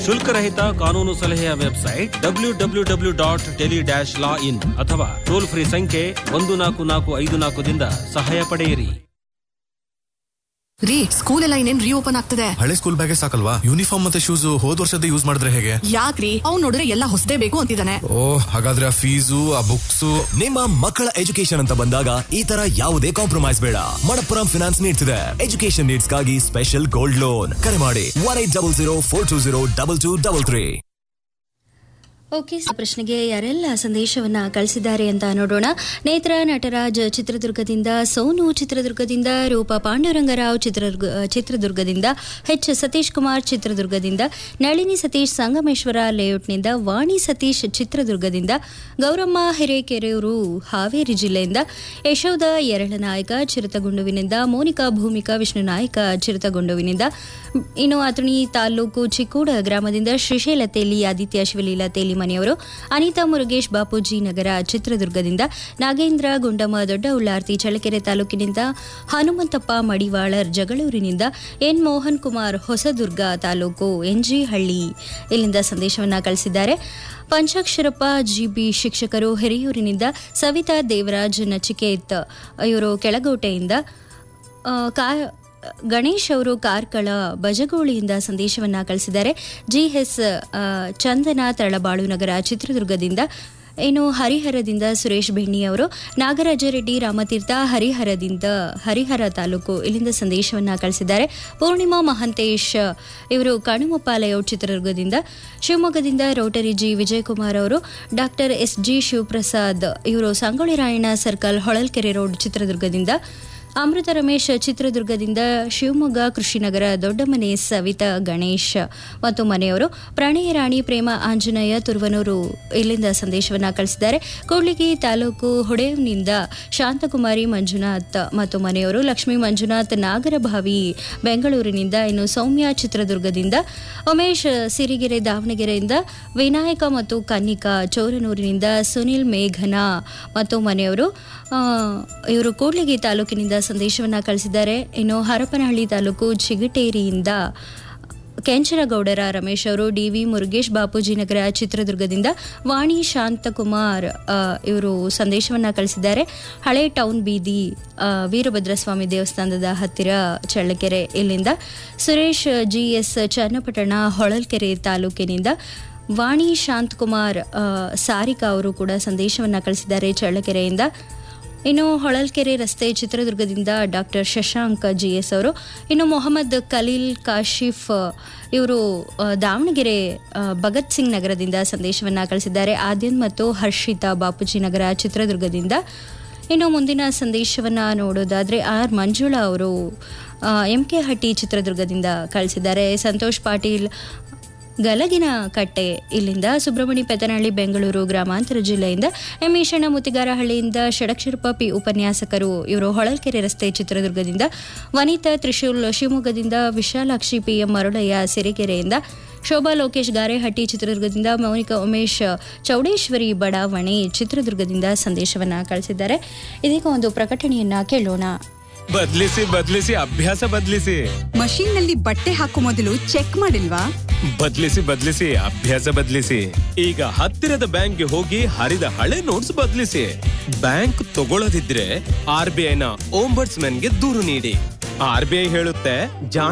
ಶುಲ್ಕರಹಿತ ಕಾನೂನು ಸಲಹೆಯ website W W W dot Delhi dash law in ಅಥವಾ ಟೋಲ್ ಫ್ರೀ ಸಂಖ್ಯೆ ಒಂದು ನಾಲ್ಕು ನಾಲ್ಕು ಐದು ನಾಲ್ಕದಿಂದ ಸಹಾಯ ಪಡೆಯಿರಿ ರೀ ಸ್ಕೂಲ್ ಎಲ್ಲ ಇನ್ನೇನ್ ರೀಓಪನ್ ಆಗ್ತದೆ ಹಳೆ ಸ್ಕೂಲ್ ಬ್ಯಾಗೇ ಸಾಕಲ್ವಾ ಯೂನಿಫಾರ್ಮ್ ಮತ್ತೆ ಶೂಸ್ ಹೋದ್ ವರ್ಷದ ಯೂಸ್ ಮಾಡಿದ್ರೆ ಹೇಗೆ ಯಾಕ್ರಿ ಅವ್ನ್ ನೋಡಿದ್ರೆ ಎಲ್ಲ ಹೊಸದೇ ಬೇಕು ಅಂತಿದ್ದಾನೆ ಓ ಹಾಗಾದ್ರೆ ಆ ಫೀಸು ಆ ಬುಕ್ಸ್ ನಿಮ್ಮ ಮಕ್ಕಳ ಎಜುಕೇಶನ್ ಅಂತ ಬಂದಾಗ ಈ ತರ ಯಾವುದೇ ಕಾಂಪ್ರಮೈಸ್ ಬೇಡ ಮಣಪ್ಪುರಂ ಫಿನಾನ್ಸ್ ನೀಡ್ಸ್ ಇದೆ ಎಜುಕೇಶನ್ ನೀಡ್ಸ್ ಗಾಗಿ ಸ್ಪೆಷಲ್ ಗೋಲ್ಡ್ ಲೋನ್ ಕರೆ ಮಾಡಿ one eight double zero four two zero double two double three okay ಸ ಪ್ರಶ್ನೆಗೆ ಯಾರೆಲ್ಲ ಸಂದೇಶವನ್ನ ಕಳಿಸಿದ್ದಾರೆ ಅಂತ ನೋಡೋಣ ನೇತ್ರ ನಟರಾಜ್ ಚಿತ್ರದುರ್ಗದಿಂದ ಸೋನು ಚಿತ್ರದುರ್ಗದಿಂದ ರೂಪಾ ಪಾಂಡುರಂಗರಾವ್ ಚಿತ್ರದುರ್ಗ ಚಿತ್ರದುರ್ಗದಿಂದ ಎಚ್ ಸತೀಶ್ ಕುಮಾರ್ ಚಿತ್ರದುರ್ಗದಿಂದ ನಳಿನಿ ಸತೀಶ್ ಸಂಗಮೇಶ್ವರ ಲೇಔಟ್ನಿಂದ ವಾಣಿ ಸತೀಶ್ ಚಿತ್ರದುರ್ಗದಿಂದ ಗೌರಮ್ಮ ಹಿರೇಕೆರೆಯೂರು ಹಾವೇರಿ ಜಿಲ್ಲೆಯಿಂದ ಯಶೋಧ ಎರಳನಾಯಕ ಚಿರತಗುಂಡುವಿನಿಂದ ಮೋನಿಕಾ ಭೂಮಿಕಾ ವಿಷ್ಣು ನಾಯಕ ಚಿರತಗುಂಡುವಿನಿಂದ ಇನ್ನು ಅಥಣಿ ತಾಲೂಕು ಚಿಕ್ಕೋಡ ಗ್ರಾಮದಿಂದ ಶ್ರೀಶೈಲ ತೇಲಿ ಆದಿತ್ಯ ಶಿವಲೀಲಾ ತೇಲಿ ಮನೆಯವರು ಅನಿತಾ ಮುರುಗೇಶ್ ಬಾಪೂಜಿ ನಗರ ಚಿತ್ರದುರ್ಗದಿಂದ ನಾಗೇಂದ್ರ ಗುಂಡಮ್ಮ ದೊಡ್ಡ ಉಳ್ಳಾರ್ತಿ ಚಳ್ಳಕೆರೆ ತಾಲೂಕಿನಿಂದ ಹನುಮಂತಪ್ಪ ಮಡಿವಾಳರ್ ಜಗಳೂರಿನಿಂದ ಎನ್ ಮೋಹನ್ ಕುಮಾರ್ ಹೊಸದುರ್ಗ ತಾಲೂಕು ಎನ್ಜಿ ಹಳ್ಳಿ ಇಲ್ಲಿಂದ ಸಂದೇಶವನ್ನ ಕಳಿಸಿದ್ದಾರೆ ಪಂಚಾಕ್ಷರಪ್ಪ ಜಿಬಿ ಶಿಕ್ಷಕರು ಹಿರಿಯೂರಿನಿಂದ ಸವಿತಾ ದೇವರಾಜ್ ನಚಿಕೇತ್ ಇವರು ಕೆಳಗೋಟೆಯಿಂದ ಆ, ಕಾ ಗಣೇಶ್ ಅವರು ಕಾರ್ಕಳ ಬಜಗೋಳಿಯಿಂದ ಸಂದೇಶವನ್ನ ಕಳಿಸಿದ್ದಾರೆ ಜಿಎಸ್ ಚಂದನ ತರಳಬಾಳು ನಗರ ಚಿತ್ರದುರ್ಗದಿಂದ ಇನ್ನು ಹರಿಹರದಿಂದ ಸುರೇಶ್ ಬೆಣ್ಣಿ ಅವರು ನಾಗರಾಜ ರೆಡ್ಡಿ ರಾಮತೀರ್ಥ ಹರಿಹರದಿಂದ ಹರಿಹರ ತಾಲೂಕು ಇಲ್ಲಿಂದ ಸಂದೇಶವನ್ನ ಕಳಿಸಿದ್ದಾರೆ ಪೂರ್ಣಿಮಾ ಮಹಂತೇಶ್ ಇವರು ಕಣುಮಪ್ಪ ಲೇಔಟ್ ಚಿತ್ರದುರ್ಗದಿಂದ ಶಿವಮೊಗ್ಗದಿಂದ ರೋಟರಿ ಜಿ ವಿಜಯಕುಮಾರ್ ಅವರು ಡಾಕ್ಟರ್ ಎಸ್ ಜಿ ಶಿವಪ್ರಸಾದ್ ಇವರು ಸಂಗೊಳ್ಳಿ ರಾಯಣ್ಣ ಸರ್ಕಲ್ ಹೊಳಲ್ಕೆರೆ ರೋಡ್ ಚಿತ್ರದುರ್ಗದಿಂದ ಅಮೃತ ರಮೇಶ್ ಚಿತ್ರದುರ್ಗದಿಂದ ಶಿವಮೊಗ್ಗ ಕೃಷಿನಗರ ದೊಡ್ಡಮನೆ ಸವಿತಾ ಗಣೇಶ್ ಮತ್ತು ಮನೆಯವರು ಪ್ರಣಯ ರಾಣಿ ಪ್ರೇಮ ಆಂಜನೇಯ ತುರುವನೂರು ಇಲ್ಲಿಂದ ಸಂದೇಶವನ್ನ ಕಳಿಸಿದ್ದಾರೆ ಕೂಡ್ಲಿಗಿ ತಾಲೂಕು ಹೊಡೆಯವನಿಂದ ಶಾಂತಕುಮಾರಿ ಮಂಜುನಾಥ್ ಮತ್ತು ಮನೆಯವರು ಲಕ್ಷ್ಮೀ ಮಂಜುನಾಥ್ ನಾಗರಭಾವಿ ಬೆಂಗಳೂರಿನಿಂದ ಇನ್ನು ಸೌಮ್ಯ ಚಿತ್ರದುರ್ಗದಿಂದ ಉಮೇಶ್ ಸಿರಿಗೆರೆ ದಾವಣಗೆರೆಯಿಂದ ವಿನಾಯಕ ಮತ್ತು ಕನ್ನಿಕಾ ಚೌರನೂರಿನಿಂದ ಸುನಿಲ್ ಮೇಘನಾ ಮತ್ತು ಮನೆಯವರು ಆ, ಇವರು ಕೂಡ್ಲಿಗಿ ತಾಲೂಕಿನಿಂದ ಸಂದೇಶವನ್ನ ಕಳಿಸಿದ್ದಾರೆ ಇನ್ನು ಹರಪನಹಳ್ಳಿ ತಾಲೂಕು ಚಿಗಟೇರಿಯಿಂದ ಕೆಂಚನಗೌಡರ ರಮೇಶ್ ಅವರು ಡಿವಿ ಮುರುಗೇಶ್ ಬಾಪೂಜಿ ನಗರ ಚಿತ್ರದುರ್ಗದಿಂದ ವಾಣಿ ಶಾಂತಕುಮಾರ್ ಆ, ಇವರು ಸಂದೇಶವನ್ನ ಕಳಿಸಿದ್ದಾರೆ ಹಳೆ ಟೌನ್ ಬೀದಿ ಆ, ವೀರಭದ್ರಸ್ವಾಮಿ ದೇವಸ್ಥಾನದ ಹತ್ತಿರ ಚಳ್ಳಕೆರೆ ಇಲ್ಲಿಂದ ಸುರೇಶ್ ಜಿಎಸ್ ಚನ್ನಪಟ್ಟಣ ಹೊಳಲ್ಕೆರೆ ತಾಲೂಕಿನಿಂದ ವಾಣಿ ಶಾಂತಕುಮಾರ್ ಆ, ಸಾರಿಕಾ ಅವರು ಕೂಡ ಸಂದೇಶವನ್ನ ಕಳಿಸಿದ್ದಾರೆ ಚಳ್ಳಕೆರೆಯಿಂದ ಇನ್ನು ಹೊಳಲ್ಕೆರೆ ರಸ್ತೆ ಚಿತ್ರದುರ್ಗದಿಂದ ಡಾಕ್ಟರ್ ಶಶಾಂಕ್ ಜಿ ಎಸ್ ಅವರು ಇನ್ನು ಮೊಹಮ್ಮದ್ ಖಲೀಲ್ ಕಾಶಿಫ್ ಇವರು ಆ, ದಾವಣಗೆರೆ ಆ, ಭಗತ್ ಸಿಂಗ್ ನಗರದಿಂದ ಸಂದೇಶವನ್ನ ಕಳಿಸಿದ್ದಾರೆ ಆದ್ಯನ್ ಮತ್ತು ಹರ್ಷಿತಾ ಬಾಪೂಜಿ ನಗರ ಚಿತ್ರದುರ್ಗದಿಂದ ಇನ್ನು ಮುಂದಿನ ಸಂದೇಶವನ್ನ ನೋಡೋದಾದ್ರೆ ಆರ್ ಮಂಜುಳಾ ಅವರು ಎಂ ಕೆ ಹಟ್ಟಿ ಚಿತ್ರದುರ್ಗದಿಂದ ಕಳಿಸಿದ್ದಾರೆ ಸಂತೋಷ್ ಪಾಟೀಲ್ ಗಲಗಿನ ಕಟ್ಟೆ ಇಲ್ಲಿಂದ ಸುಬ್ರಹ್ಮಣ್ಯ ಪೆತನಹಳ್ಳಿ ಬೆಂಗಳೂರು ಗ್ರಾಮಾಂತರ ಜಿಲ್ಲೆಯಿಂದ ಎಂ ಈಶಣ್ಣ ಮುತ್ತಿಗಾರಹಳ್ಳಿಯಿಂದ ಷಡಕ್ಷರಪ ಪಿ ಉಪನ್ಯಾಸಕರು ಇವರು ಹೊಳಲ್ಕೆರೆ ರಸ್ತೆ ಚಿತ್ರದುರ್ಗದಿಂದ ವನಿತಾ ತ್ರಿಶೂಲ್ ಶಿವಮೊಗ್ಗದಿಂದ ವಿಶಾಲಾಕ್ಷಿ ಪಿ ಎಂ ಮರುಳಯ್ಯ ಸಿರಿಗೆರೆಯಿಂದ ಶೋಭಾ ಲೋಕೇಶ್ ಗಾರೆಹಟ್ಟಿ ಚಿತ್ರದುರ್ಗದಿಂದ ಮೌನಿಕಾ ಉಮೇಶ್ ಚೌಡೇಶ್ವರಿ ಬಡಾವಣೆ ಚಿತ್ರದುರ್ಗದಿಂದ ಸಂದೇಶವನ್ನ ಕಳಿಸಿದ್ದಾರೆ ಇದೀಗ ಒಂದು ಪ್ರಕಟಣೆಯನ್ನ ಕೇಳೋಣ ಬದ್ಲಿಸಿ ಬದ್ಲಿಸಿ ಅಭ್ಯಾಸ ಬದ್ಲಿಸಿ ಮಷೀನ್ ನಲ್ಲಿ ಬಟ್ಟೆ ಹಾಕೋ ಮೊದಲು ಚೆಕ್ ಮಾಡಿಲ್ವಾ ಬದ್ಲಿಸಿ ಬದ್ಲಿಸಿ ಅಭ್ಯಾಸ ಬದ್ಲಿಸಿ ಈಗ ಹತ್ತಿರದ ಬ್ಯಾಂಕ್ಗೆ ಹೋಗಿ ಹರಿದ ಹಳೆ ನೋಟ್ಸ್ ಬದ್ಲಿಸಿ ಬ್ಯಾಂಕ್ ತಗೊಳ್ಳದಿದ್ರೆ ಆರ್ ಬಿ ಐನ ಗೆ ದೂರು ನೀಡಿ ಆರ್ ಬಿ ಐ ಹೇಳುತ್ತೆ